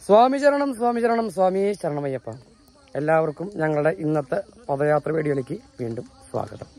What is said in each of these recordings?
സ്വാമി ശരണം സ്വാമി ശരണം സ്വാമി ശരണമയ്യപ്പ എല്ലാവർക്കും ഞങ്ങളുടെ ഇന്നത്തെ പദയാത്ര വീഡിയോയിലേക്ക് വീണ്ടും സ്വാഗതം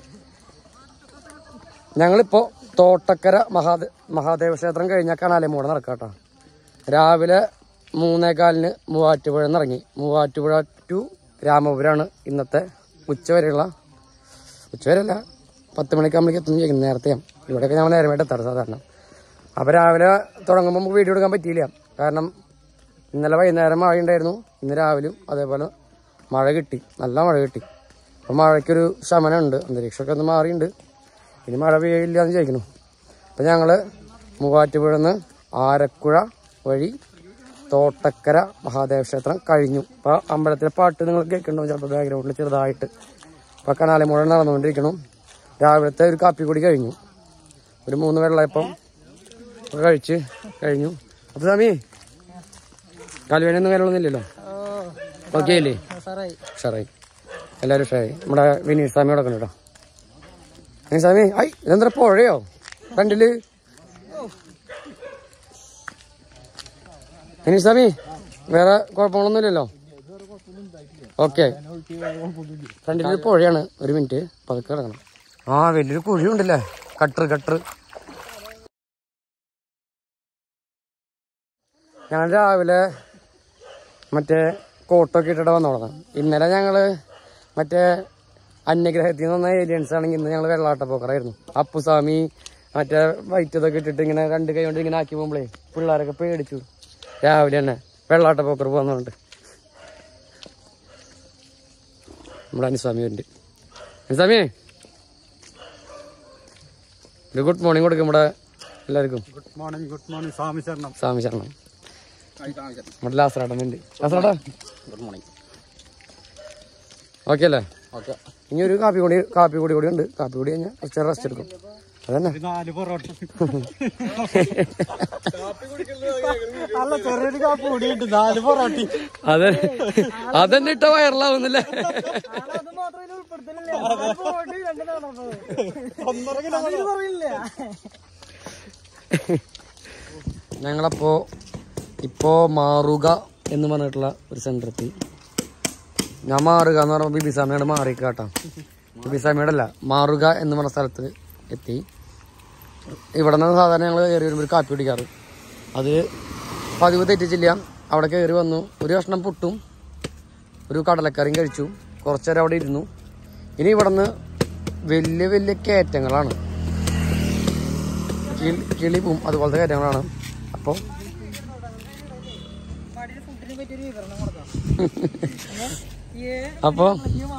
ഞങ്ങളിപ്പോ തോട്ടക്കര മഹാദേ മഹാദേവ ക്ഷേത്രം കഴിഞ്ഞ കനാലമൂടെ നടക്കാട്ടോ രാവിലെ മൂന്നേകാലിന് മൂവാറ്റുപുഴ ഇറങ്ങി മൂവാറ്റുപുഴ ടു രാമപുരമാണ് ഇന്നത്തെ ഉച്ചവരെയുള്ള ഉച്ചവരെയല്ല പത്ത് മണിക്കാകുമ്പോഴേക്ക് എത്തുന്നു ചെയ്യുന്നത് നേരത്തെയാണ് ഇവിടെയൊക്കെ ഞങ്ങൾ നേരമായിട്ട് എത്താറ് സാധാരണ അപ്പോൾ രാവിലെ തുടങ്ങുമ്പോൾ നമുക്ക് വീഡിയോ എടുക്കാൻ പറ്റിയില്ല കാരണം ഇന്നലെ വൈകുന്നേരം മഴ ഉണ്ടായിരുന്നു ഇന്ന് രാവിലെയും അതേപോലെ മഴ കിട്ടി നല്ല മഴ കിട്ടി അപ്പോൾ മഴയ്ക്കൊരു ശമനമുണ്ട് അന്തരീക്ഷമൊക്കെ ഒന്ന് മാറിയിട്ടുണ്ട് ഇനി മഴ പെയ്യില്ല എന്ന് ചോദിക്കുന്നു അപ്പോൾ ഞങ്ങൾ മൂവാറ്റുപുഴന്ന് ആരക്കുഴ വഴി തോട്ടക്കര മഹാദേവ ക്ഷേത്രം കഴിഞ്ഞു അപ്പോൾ അമ്പലത്തിലെ പാട്ട് നിങ്ങൾ കേൾക്കണ്ടാവും ചിലപ്പോൾ ബാക്ക്ഗ്രൗണ്ടിൽ ചെറുതായിട്ട് ഇപ്പോൾ കനാലി മുഴുവൻ നടന്നുകൊണ്ടിരിക്കണം രാവിലത്തെ ഒരു കാപ്പി കൂടി കഴിഞ്ഞു ഒരു മൂന്ന് വെള്ളയപ്പം ഒക്കെ കഴിച്ച് കഴിഞ്ഞു അപ്പോൾ സ്വാമി കാലുവേനൊന്നും കാര്യങ്ങളൊന്നുമില്ലല്ലോ ഓക്കെ അല്ലേ ഉഷാറായി എല്ലാവരും ഉഷാറായി നമ്മുടെ വിനീത് സ്വാമിയോടെ ഉണ്ട് കേട്ടോ വിനീത് സ്വാമി ഐ ഇതെന്താ പുഴയോ ഫ്രണ്ടില് വിനീത് സ്വാമി വേറെ കുഴപ്പങ്ങളൊന്നുമില്ലല്ലോ ഓക്കെ ഫ്രണ്ടിലൊരു പുഴയാണ് ഒരു മിനിറ്റ് പതുക്കെ കിടക്കണം ആ വലിയൊരു കുഴിയുണ്ടല്ലേ കട്ടർ കട്ടർ ഞങ്ങൾ രാവിലെ മറ്റേ കോട്ടൊക്കെ ഇട്ടിട്ട് വന്നോളാം ഇന്നലെ ഞങ്ങള് മറ്റേ അന്യഗ്രഹത്തിൽ നിന്ന് വന്ന ഏലിയൻസ് ആണെങ്കിൽ ഇന്ന് ഞങ്ങൾ വെള്ളാട്ടപ്പോക്കറായിരുന്നു അപ്പുസ്വാമി മറ്റേ വൈറ്റ് ഇതൊക്കെ ഇട്ടിട്ട് ഇങ്ങനെ രണ്ട് കൈ കൊണ്ട് ഇങ്ങനെ ആക്കി പോകുമ്പോഴേ പിള്ളേരൊക്കെ പേടിച്ചു രാവിലെ തന്നെ വെള്ളാട്ടപ്പോക്കർ പോകുന്നുണ്ട് നമ്മുടെ അനുസ്വാമി ഉണ്ട് അനുസ്വാമി ഒരു ഗുഡ് മോർണിംഗ് കൊടുക്കും നമ്മുടെ എല്ലാവർക്കും ഗുഡ് മോർണിംഗ് ഗുഡ് മോർണിംഗ് സ്വാമി ശരണം സ്വാമി ശരണം നമ്മുടെ ലാസറാട്ടൻ ഉണ്ട് ലാസറാട്ടാ ഗുഡ് മോർണിംഗ് ഓക്കെ അല്ലേ ഓക്കെ ഇനി ഒരു കാപ്പി കൂടി കാപ്പി കൂടി കൂടി ഉണ്ട് കാപ്പി കൂടി കഴിഞ്ഞാൽ കുറച്ച് റെസ്റ്റ് എടുക്കും അതന്നെ ഒരു നാല് പൊറോട്ട അല്ല ചെറിയൊരു കാപ്പി കൂടിയുണ്ട് നാല് പൊറോട്ട അതെ അതന്നെ ഇട്ട വയറിലാവുന്നില്ലേ ഒന്നര കിലോ ഞങ്ങളപ്പോ ഇപ്പോ മാറുക എന്ന് പറഞ്ഞിട്ടുള്ള ഒരു സെന്റർ എത്തി ഞാൻ മാറുക എന്ന് പറയുമ്പോൾ ബിബിസാമിയോട് മാറിക്കാട്ടോ ബിബിസാമിയോട് അല്ല മാറുക എന്ന് പറഞ്ഞ സ്ഥലത്ത് എത്തി ഇവിടെ നിന്ന് സാധാരണ ഞങ്ങൾ കയറി വരുമ്പോൾ ഒരു കാപ്പി കുടിക്കാറ് അത് പതിവ് തെറ്റിച്ചില്ല അവിടെ കയറി വന്നു ഒരു കഷ്ണം പുട്ടും ഒരു കടലക്കറിയും കഴിച്ചു കുറച്ച് നേരം അവിടെ ഇരുന്നു ഇനി ഇവിടെ നിന്ന് വലിയ വലിയ കയറ്റങ്ങളാണ് കിളി- കിളിപ്പും അതുപോലത്തെ കാര്യങ്ങളാണ് അപ്പോൾ അപ്പൊ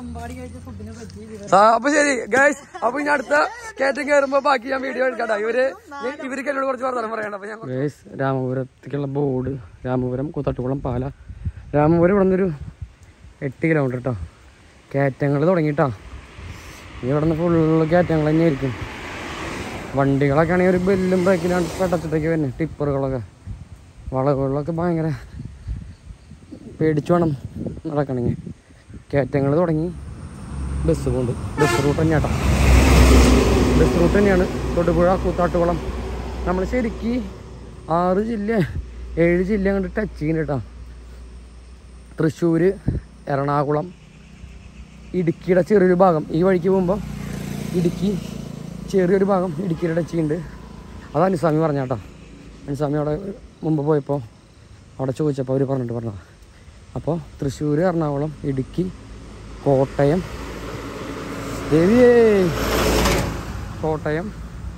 ആ, അപ്പൊ ശരി ഗൈസ് അപ്പൊ ഇനി അടുത്ത കയറ്റം കയറുമ്പോ ബാക്കി ഞാൻ വീഡിയോ എടുക്കട്ടെ ഇവര് ഇവർക്ക് എന്നോട് കുറച്ച് വർത്തമാനം പറയണം അപ്പൊ ഞാൻ ഗൈസ് രാമപുരത്തേക്കുള്ള ബോർഡ് രാമപുരം കൂത്തട്ടുകുളം പാല രാമപുരം ഇവിടെ നിന്നൊരു എട്ട് കിലോമീറ്റർ കേട്ടോ കയറ്റങ്ങൾ തുടങ്ങിട്ടോ ഇനി ഇവിടെ നിന്ന് ഫുള്ള് കയറ്റങ്ങൾ തന്നെ ആയിരിക്കും വണ്ടികളൊക്കെ ആണെങ്കിൽ ഒരു ബെല്ലും ബ്രേക്കിലാണ് പെട്ടച്ചിട്ടൊക്കെ വരുന്നത് ടിപ്പറുകളൊക്കെ വളവുകളിലൊക്കെ ഭയങ്കര പേടിച്ചു വേണം നടക്കണമെങ്കിൽ കയറ്റങ്ങൾ തുടങ്ങി ബസ് കൊണ്ട് ബസ് റൂട്ട് തന്നെയാട്ടോ ബസ് റൂട്ട് തന്നെയാണ് തൊടുപുഴ കൂത്താട്ടുകുളം നമ്മൾ ശരിക്ക് ആറ് ജില്ല ഏഴ് ജില്ല അങ്ങോട്ട് ടച്ച് ചെയ്യുന്നുണ്ട് കേട്ടോ തൃശ്ശൂർ എറണാകുളം ഇടുക്കിയുടെ ചെറിയൊരു ഭാഗം ഈ വഴിക്ക് പോകുമ്പോൾ ഇടുക്കി ചെറിയൊരു ഭാഗം ഇടുക്കിയുടെ ടച്ച് ചെയ്യുന്നുണ്ട് അത് അനുസ്വാമി പറഞ്ഞാട്ടോ അനുസ്വാമി അവിടെ മുമ്പ് പോയപ്പോൾ അവിടെ ചോദിച്ചപ്പോൾ അവർ പറഞ്ഞിട്ട് പറഞ്ഞതാണ് അപ്പോൾ തൃശ്ശൂർ എറണാകുളം ഇടുക്കി കോട്ടയം ദേവിയേ കോട്ടയം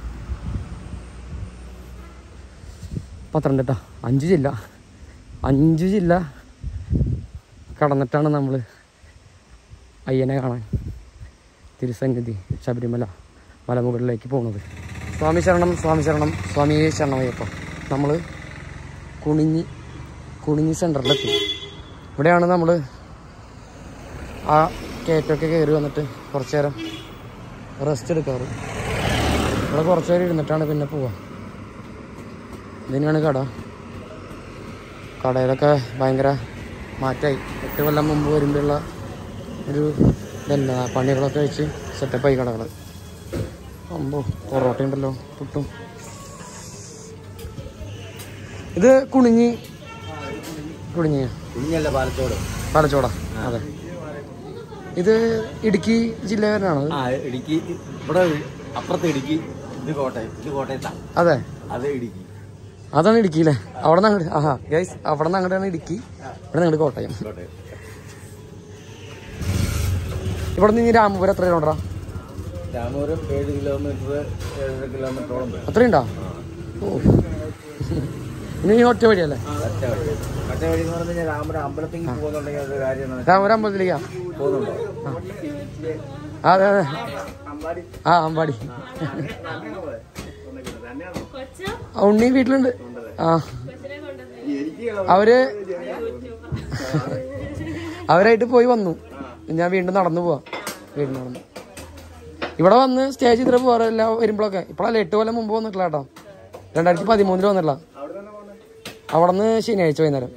പത്തനംതിട്ട അഞ്ച് ജില്ല അഞ്ച് ജില്ല കടന്നിട്ടാണ് നമ്മൾ അയ്യനെ കാണാൻ തിരുസന്നിധി ശബരിമല മലമുകളിലേക്ക് പോകുന്നത് സ്വാമി ശരണം സ്വാമി ശരണം സ്വാമിയെ ശരണമയ്യപ്പ നമ്മൾ കുണിഞ്ഞി കുണിഞ്ഞി സെൻറ്ററിലെത്തി ഇവിടെയാണ് നമ്മൾ ആ കയറ്റമൊക്കെ കയറി വന്നിട്ട് കുറച്ച് നേരം റെസ്റ്റ് എടുക്കാറ് ഇവിടെ കുറച്ച് നേരം ഇരുന്നിട്ടാണ് പിന്നെ പോവുക ഇതിനാണ് കട കടയിലൊക്കെ ഭയങ്കര മാറ്റായി എട്ട് കൊല്ലം മുമ്പ് വരുമ്പോഴുള്ള ഒരു ഇതല്ല പണികളൊക്കെ വെച്ച് സെറ്റപ്പായി കടകൾ അമ്പോ പൊറോട്ട ഉണ്ടല്ലോ പുട്ടും ഇത് കുണിഞ്ഞി കുടിഞ്ഞ കുഞ്ഞല്ല പാലച്ചോട് പാലച്ചോടാ അതെ ഇത് ഇടുക്കി ജില്ലക്കാരനാണോ ആ ഇടുക്കി ഇവിടെ അപ്പുറത്ത് ഇടുക്കി ഇത് കോട്ടയം ഇത് കോട്ടയത്താ അതെ അത് ഇടുക്കി അതാണ് ഇടുക്കി അല്ലേ അവിടെ നിന്ന് അങ്ങോട്ട് ആഹാ ഗൈസ് അവിടെ നിന്ന് അങ്ങോട്ടാണ് ഇടുക്കി ഇവിടെ നിന്ന് കോട്ടയം കോട്ടയം ഇവിടെ നിന്ന് ഇനി രാമപുരം എത്ര കിലോമീറ്ററാ രാമപുരം ഏഴ് കിലോമീറ്റർ ഏഴര കിലോമീറ്ററോളം വരും അത്രയുണ്ടോ ഓ ഇനി ഈ ഒറ്റ വഴിയല്ലേ ഒറ്റ വഴി ഒറ്റ വഴി എന്ന് പറഞ്ഞു കഴിഞ്ഞാൽ രാമപുരം അമ്പലത്തേക്ക് പോകുന്നുണ്ടെങ്കിൽ അതൊരു കാര്യമാണ് രാമപുരം അമ്പലത്തിലേക്കാ പോകുന്നുണ്ടോ അതെ അതെ ആ അമ്പാടി ആ, ഉണ്ണി വീട്ടിലുണ്ട് ആ അവര് അവരായിട്ട് പോയി വന്നു ഞാൻ വീണ്ടും നടന്നു പോവാ വീണ്ടും നടന്നു ഇവിടെ വന്ന് സ്റ്റേ ചെയ്തിട്ട് പോകാറില്ല വരുമ്പോഴൊക്കെ ഇപ്പോഴല്ല എട്ട് കൊല്ലം മുമ്പ് വന്നിട്ടില്ല കേട്ടോ രണ്ടായിരത്തി പതിമൂന്നില് വന്നിട്ടില്ല അവിടെ നിന്ന് ശനിയാഴ്ച വൈകുന്നേരം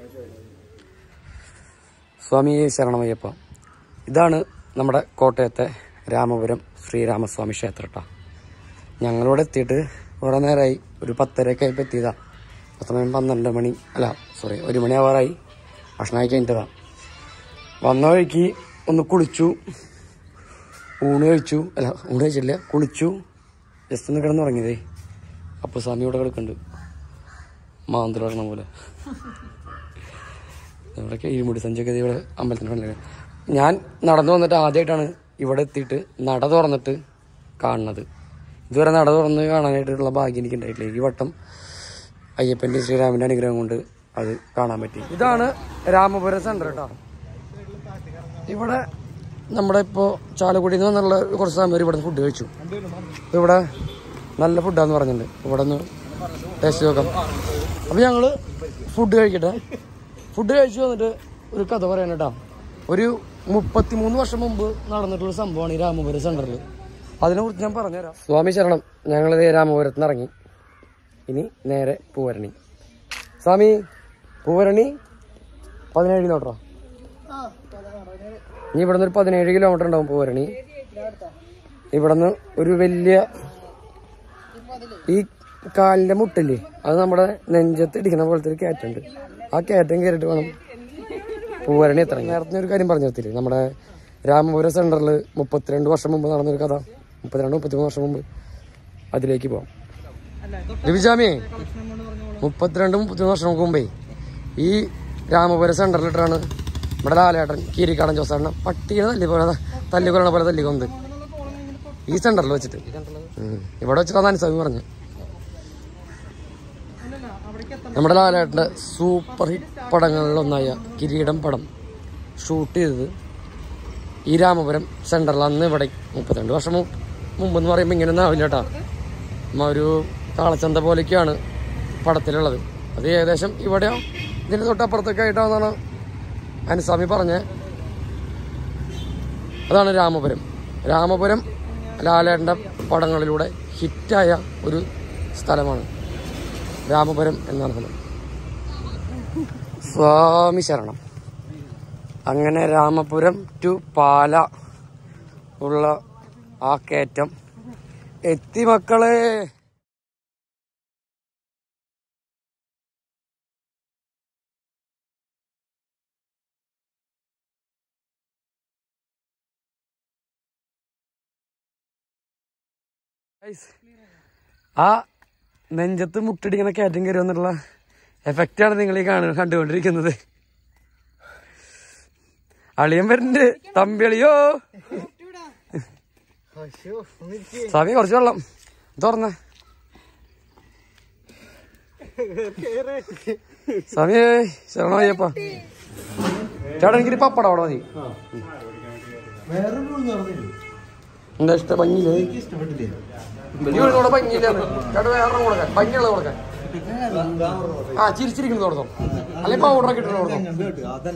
സ്വാമി ശരണമയ്യപ്പ ഇതാണ് നമ്മുടെ കോട്ടയത്തെ രാമപുരം ശ്രീരാമസ്വാമി ക്ഷേത്രം കേട്ടോ ഞങ്ങളിവിടെ എത്തിയിട്ട് കുറേ നേരമായി ഒരു പത്തരയൊക്കെ ആയപ്പോൾ എത്തിയതാ സമയം പന്ത്രണ്ട് മണി അല്ല സോറി ഒരു മണി ആവാറായി ഭക്ഷണം കഴിഞ്ഞിട്ടതാ വന്ന വഴിക്ക് ഒന്ന് കുളിച്ചു ഊണ് കഴിച്ചു അല്ല ഊണ് കഴിച്ചില്ല കുളിച്ചു ജസ്റ്റ് ഒന്ന് കിടന്നുറങ്ങിയതേ അപ്പോൾ സ്വാമി ഇവിടെ കിടക്കുന്നുണ്ട് മാന്തൽ വരണം പോലെ ഇവിടെയൊക്കെ ഇരുമുടി സഞ്ചൊക്കെ ഇവിടെ അമ്പലത്തിന് ഫ്രണ്ടിൽ ഞാൻ നടന്നു വന്നിട്ട് ആദ്യമായിട്ടാണ് ഇവിടെ എത്തിയിട്ട് നട തുറന്നിട്ട് കാണുന്നത് ഇതുവരെ നട തുറന്ന് കാണാനായിട്ടുള്ള ഭാഗ്യം എനിക്ക് ഉണ്ടായിട്ടില്ല ഈ വട്ടം അയ്യപ്പൻ്റെ ശ്രീരാമൻ്റെ അനുഗ്രഹം കൊണ്ട് അത് കാണാൻ പറ്റി ഇതാണ് രാമപുരം സെന്റർ കേട്ടോ ഇവിടെ നമ്മുടെ ഇപ്പോൾ ചാലക്കുടിയിൽ നിന്ന് വന്നുള്ള കുറച്ച് സമയം വരെ ഇവിടെ ഫുഡ് കഴിച്ചു ഇപ്പൊ ഇവിടെ നല്ല ഫുഡാന്ന് പറഞ്ഞിട്ടുണ്ട് ഇവിടെ നിന്ന് ടേസ്റ്റ് നോക്കാം അപ്പോൾ ഞങ്ങൾ ഫുഡ് കഴിക്കട്ടെ ഫുഡ് കഴിച്ചു വന്നിട്ട് ഒരു കഥ പറയാൻ കേട്ടോ ഒരു മുപ്പത്തിമൂന്ന് വർഷം മുമ്പ് നടന്നിട്ടുള്ള സംഭവമാണ് ഈ രാമപുരം സെന്ററിൽ അതിനെക്കുറിച്ച് ഞാൻ പറഞ്ഞുതരാം സ്വാമി ശരണം ഞങ്ങളിത് രാമപുരത്ത് നിന്ന് ഇറങ്ങി ഇനി നേരെ പൂവരണി സ്വാമി പൂവരണി പതിനേഴ് കിലോമീറ്ററോ ഇനി ഇവിടുന്ന് ഒരു പതിനേഴ് കിലോമീറ്റർ ഉണ്ടാവും പൂവരണി ഇവിടുന്ന് ഒരു വലിയ ഈ കാലിന്റെ മുട്ടില്ലേ അത് നമ്മുടെ നെഞ്ചത്ത് ഇടിക്കുന്ന പോലത്തെ ഒരു കയറ്റുണ്ട് ആ കയറ്റം കയറിയിട്ട് വേണം പൂവരണി എത്ര നേരത്തെ ഒരു കാര്യം പറഞ്ഞു നിർത്തില്ലേ നമ്മുടെ രാമപുരം സെന്ററിൽ മുപ്പത്തിരണ്ട് വർഷം മുമ്പ് നടന്നൊരു കഥ മുപ്പത്തിരണ്ട് മുപ്പത്തിമൂന്ന് വർഷം മുമ്പ് അതിലേക്ക് പോവാം രവിജാമിയെ മുപ്പത്തിരണ്ട് മുപ്പത്തിമൂന്ന് വർഷം മുമ്പേ ഈ രാമപുരം സെന്ററിലിട്ടാണ് നമ്മുടെ ലാലേട്ടൻ കീരിക്കാടൻ ജോസേട്ടൻ പട്ടീനെ തല്ലി പോലെ തല്ലിക്കൊല്ലണ പോലെ തല്ലിക്കൊന്നത് ഈ സെന്ററിൽ വെച്ചിട്ട് ഉം. ഇവിടെ വെച്ചിട്ടാണ് അനുസവി പറഞ്ഞു നമ്മുടെ ലാലേട്ടന്റെ സൂപ്പർ ഹിറ്റ് പടങ്ങളിലൊന്നായ കിരീടം പടം ഷൂട്ട് ചെയ്തത് ഈ രാമപുരം സെന്ററിൽ അന്ന് ഇവിടെ മുപ്പത്തിരണ്ട് വർഷം മു- മുമ്പെന്ന് പറയുമ്പോൾ ഇങ്ങനെ ആവില്ല കേട്ടാ നമ്മ ഒരു കാളച്ചന്ത പോലെയൊക്കെയാണ് പടത്തിലുള്ളത് അത് ഏകദേശം ഇവിടെ ഇതിന് തൊട്ടപ്പുറത്തൊക്കെ ആയിട്ടാണെന്നാണ് അനുസ്വാമി പറഞ്ഞത് അതാണ് രാമപുരം രാമപുരം ലാലേട്ടൻ്റെ പടങ്ങളിലൂടെ ഹിറ്റായ ഒരു സ്ഥലമാണ് രാമപുരം എന്നാണ് സ്ഥലം സ്വാമി ശരണം അങ്ങനെ രാമപുരം ടു പാല ഉള്ള ആ കയറ്റം എത്തി മക്കളെ Guys, ആ നെഞ്ചത്ത് മുട്ടിടിക്കണ കയറ്റം കയറി വന്നിട്ടുള്ള എഫക്റ്റാണ് നിങ്ങൾ ഈ കാണു കണ്ടുകൊണ്ടിരിക്കുന്നത് അളിയൻ വരുന്നുണ്ട് തമ്പിളിയോ സ്വാമി കുറച്ച് വെള്ളം തുറന്ന സ്വാമി ശരണയ്യപ്പ ചേട്ടാ എനിക്കൊരു പപ്പടം അവിടെ മതി എന്താ ഇഷ്ടം ഭംഗിയില്ലേ ഈ വീടിനോട് ഭംഗിയില്ല ചേട്ടാ വേറെ കൊടുക്കാൻ ഭംഗിയുള്ളത് കൊടുക്കാൻ ആ ചിരിച്ചിരിക്കുന്നത് കൊടുത്തോ അല്ലെങ്കിൽ പൗഡറൊക്കെ ഇട്ടിട്ട് കൊടുത്തോ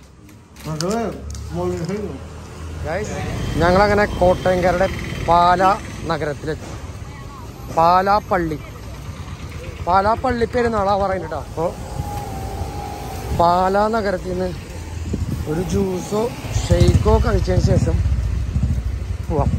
ഞങ്ങളങ്ങനെ കോട്ടയംകാരുടെ പാല നഗരത്തിലെത്തി പാലാ പള്ളി പാലാ പള്ളി പെരുന്നാളാ പറയുന്നത് കേട്ടോ അപ്പോൾ പാലാ നഗരത്തിൽ നിന്ന് ഒരു ജ്യൂസോ ഷെയ്ക്കോ കഴിച്ചതിന് ശേഷം പോവാം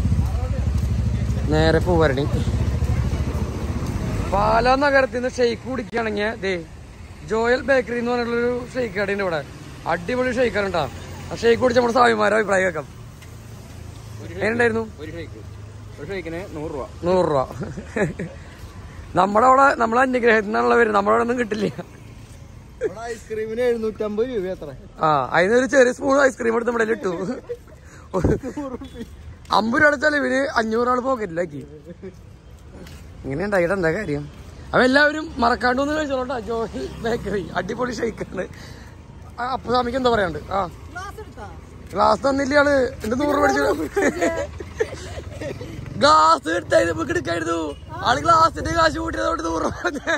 നേരെ പൂവരണി പാലാ നഗരത്തിൽ നിന്ന് ഷെയ്ക്ക് കുടിക്കുകയാണെങ്കിൽ ദേ ജോയൽ ബേക്കറി എന്ന് പറഞ്ഞിട്ടുള്ളൊരു ഷെയ്ക്ക് കടയുണ്ട് ഇവിടെ അടിപൊളി ഷെയ്ക്ക് ഉണ്ടാ ആ ഷെയ്ക്ക് കുടിച്ച് നമ്മുടെ സ്വാമിമാരെ അഭിപ്രായം കേൾക്കാം എങ്ങനെയുണ്ടായിരുന്നു ഒരു ഷേക്ക് ഒരു ഷേക്കിന് നൂറ് രൂപ നൂറ് രൂപ നമ്മുടെ അവിടെ നമ്മളെ അന്യഗ്രഹത്തിൽ നിന്നുള്ള പേര് നമ്മുടെ അവിടെ ഒന്നും കിട്ടില്ല ഐസ്ക്രീമിന് എഴുന്നൂറ്റമ്പത് രൂപ എത്ര ആ അതിനൊരു ചെറിയ സ്പൂൺ ഐസ്ക്രീം എടുത്ത് നമ്മുടെ ഇട്ടു അമ്പത് രൂപ അടച്ചാൽ ഇവര് അഞ്ഞൂറ് ആള് പോക്കറ്റിലാക്കി ഇങ്ങനെ ഉണ്ടായിട്ട് എന്താ കാര്യം അപ്പൊ എല്ലാവരും മറക്കാണ്ട് ഒന്ന് കഴിച്ചോളട്ടാ ജോഹി ബേക്കറി അടിപൊളി ഷെയ്ക്കാണ് അപ്പൊ സ്വാമിക്ക് എന്താ പറയാണ്ട് ആ ഗ്ലാസ് തന്നില്ല ആള് എന്റെ നൂറ് മേടിച്ചു ഗ്ലാസ് എടുത്തായിരുന്നു നമുക്ക് എടുക്കായിരുന്നു ആള് ഗ്ലാസിന്റെ കാശ് കൂട്ടിയതോട് നൂറ് രൂപ പറഞ്ഞേ.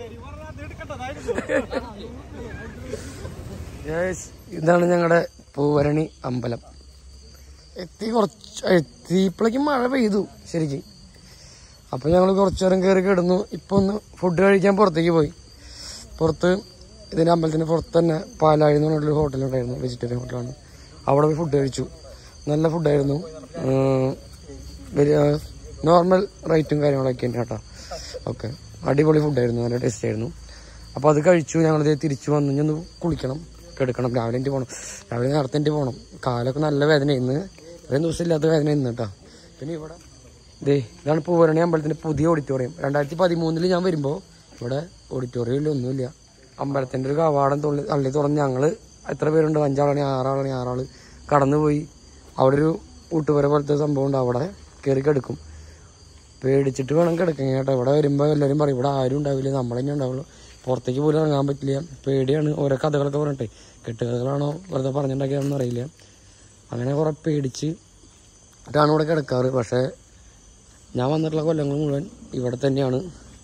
Guys, ഇതാണ് ഞങ്ങളുടെ പൂവരണി അമ്പലം എത്തി കുറച്ച് എത്തിയപ്പോഴേക്കും മഴ പെയ്തു ശരിക്കും അപ്പൊ ഞങ്ങൾ കുറച്ചു നേരം കയറി കിടന്നു ഇപ്പൊ ഒന്ന് ഫുഡ് കഴിക്കാൻ പുറത്തേക്ക് പോയി പുറത്ത് ഇതിന്റെ അമ്പലത്തിന്റെ പുറത്ത് തന്നെ പാലാഴി എന്ന് പറഞ്ഞൊരു ഹോട്ടൽ ഉണ്ടായിരുന്നു വെജിറ്റേറിയൻ ഹോട്ടലാണ് അവിടെ പോയി ഫുഡ് കഴിച്ചു നല്ല ഫുഡായിരുന്നു വലിയ നോർമൽ റേറ്റും കാര്യങ്ങളൊക്കെ ഉണ്ട് കേട്ടോ ഓക്കെ അടിപൊളി ഫുഡായിരുന്നു നല്ല ടേസ്റ്റ് ആയിരുന്നു അപ്പോൾ അത് കഴിച്ചു ഞങ്ങളിത് തിരിച്ചു വന്നു ഇനി ഒന്ന് കുളിക്കണം കിടക്കണം രാവിലെ എനിക്ക് പോകണം രാവിലെ നേരത്തെ എനിക്ക് പോകണം കാലൊക്കെ നല്ല വേദന ഇന്ന് ഇത്രയും ദിവസം ഇല്ലാത്ത വേദന ഇന്ന് കേട്ടോ പിന്നെ ഇവിടെ ദേ ഇതാണ് പൂവരണി അമ്പലത്തിന്റെ പുതിയ ഓഡിറ്റോറിയം രണ്ടായിരത്തി പതിമൂന്നില് ഞാൻ വരുമ്പോൾ ഇവിടെ ഓഡിറ്റോറിയം ഒന്നുമില്ല അമ്പലത്തിന്റെ ഒരു കവാടം തുള്ളി തള്ളി തുറന്ന് ഞങ്ങള് എത്ര പേരുണ്ട് അഞ്ചാളാണി ആറാളാണി ആറാള് കടന്നുപോയി അവിടെ ഒരു ഊട്ടുപുര പോലത്തെ സംഭവം ഉണ്ട് അവിടെ കയറി കിടക്കും പേടിച്ചിട്ട് വേണം കിടക്കാൻ കേട്ടോ ഇവിടെ വരുമ്പോൾ എല്ലാവരും പറയും ഇവിടെ ആരും ഉണ്ടാവില്ല നമ്മൾ തന്നെ ഉണ്ടാവുള്ളൂ പുറത്തേക്ക് പോലും ഇറങ്ങാൻ പറ്റില്ല പേടിയാണ് ഓരോ കഥകളൊക്കെ പറഞ്ഞിട്ടേ കെട്ടുകഥകളാണോ വെറുതെ പറഞ്ഞിട്ടുണ്ടാക്കിയാണെന്ന് അറിയില്ല അങ്ങനെ കുറെ പേടിച്ച് ഇട്ടാണ് ഇവിടെ കിടക്കാറ് പക്ഷേ ഞാൻ വന്നിട്ടുള്ള കൊല്ലങ്ങൾ മുഴുവൻ ഇവിടെ തന്നെയാണ്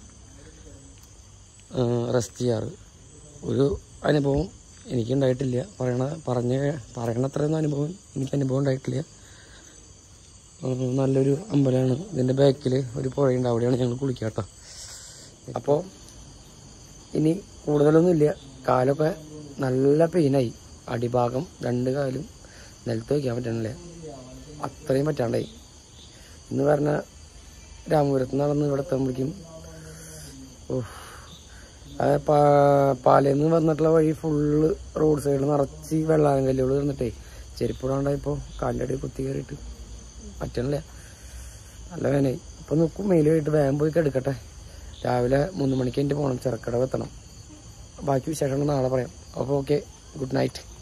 റെസ്റ്റ് ചെയ്യാറ് ഒരു അനുഭവം എനിക്കുണ്ടായിട്ടില്ല പറയണ പറഞ്ഞ പറയണ അത്രയൊന്നും അനുഭവം എനിക്ക് അനുഭവം ഉണ്ടായിട്ടില്ല ഉം, നല്ലൊരു അമ്പലമാണ് ഇതിൻ്റെ ബാക്കിൽ ഒരു പുഴയുണ്ട് അവിടെയാണ് ഞങ്ങൾ കുളിക്കുക കേട്ടോ അപ്പോൾ ഇനി കൂടുതലൊന്നുമില്ല കാലൊക്കെ നല്ല പെയിനായി അടിഭാഗം രണ്ട് കാലും നിലത്ത് വയ്ക്കാൻ പറ്റണില്ല അത്രയും പറ്റാണ്ടായി ഇന്ന് പറഞ്ഞ രാമപുരത്ത് നടന്ന് ഇവിടെ എത്തുമ്പോഴേക്കും ഓഹ് ആ പാ- പാലയിൽ നിന്ന് വന്നിട്ടുള്ള വഴി ഫുള്ള് റോഡ് സൈഡിൽ നിറച്ച് വെള്ളാരം കല്ലുകൾ വന്നിട്ടേ ചെരുപ്പിടാണ്ടായപ്പോൾ കാലിൻ്റെ അടിയിൽ കുത്തി കയറിയിട്ട് പറ്റണില്ല നല്ല വേനായി ഇപ്പൊ നോക്കും മെയിലായിട്ട് വേഗം പോയി കിടക്കട്ടെ രാവിലെ മൂന്ന് മണിക്ക് എൻ്റെ പോകണം ചെറുക്കട എത്തണം ബാക്കി വിശേഷങ്ങൾ നാളെ പറയാം അപ്പോൾ ഓക്കെ ഗുഡ് നൈറ്റ്